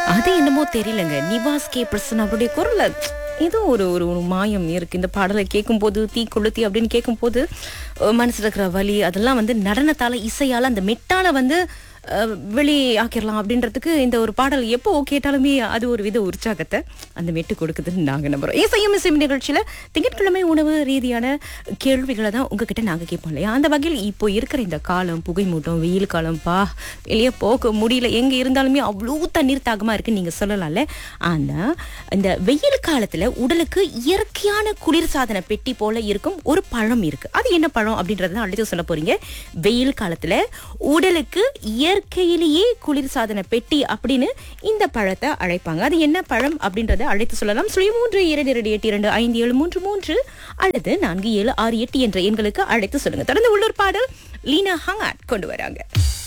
அது என்னமோ தெரியலங்க நிவாஸ் கே பிரசன் அவருடைய குரல்ல ஏதோ ஒரு ஒரு ஒரு மாயம் இருக்கு இந்த பாடலை கேட்கும்போது தீ கொளுத்தி அப்படின்னு கேட்கும்போது அஹ், மனசுல இருக்கிற வலி அதெல்லாம் வந்து நடனத்தால இசையால அந்த மெட்டால வந்து அஹ், வெளி ஆக்கிடலாம் அப்படின்றதுக்கு இந்த ஒரு பாடல் எப்போ கேட்டாலுமே அது ஒரு வித உற்சாகத்தை அந்த மெட்டு கொடுக்குதுன்னு நாங்க நம்புறோம் இசையும் இசையும் நிகழ்ச்சியில திங்கட்கிழமை உணவு ரீதியான கேள்விகளை தான் உங்ககிட்ட நாங்க கேட்போம் இல்லையா அந்த வகையில் இப்போ இருக்கிற இந்த காலம் புகை மூட்டம் வெயில் காலம் பா வெளியே போக முடியல எங்க இருந்தாலுமே அவ்வளோ தண்ணீர் தாகமா இருக்குன்னு நீங்க சொல்லலாம்ல ஆனா இந்த வெயில் காலத்துல உடலுக்கு இயற்கையான குளிர்சாதன பெட்டி போல இருக்கும் ஒரு பழம் இருக்கு அது என்ன பழம் அப்படின்றத தான் அடுத்து சொல்ல போறீங்க வெயில் காலத்துல உடலுக்கு இயற்கையிலேயே குளிர்சாதன பெட்டி அப்படின்னு இந்த பழத்தை அழைப்பாங்க அது என்ன பழம் அப்படின்றத அழைத்து சொல்லலாம் சுழி மூன்று இரண்டு இரண்டு எட்டு இரண்டு ஐந்து ஏழு மூன்று மூன்று அல்லது நான்கு ஏழு ஆறு எட்டு என்ற எண்களுக்கு அழைத்து சொல்லுங்க தொடர்ந்து உள்ளூர் பாடல் லீனா ஹங்காட் கொண்டு வராங்க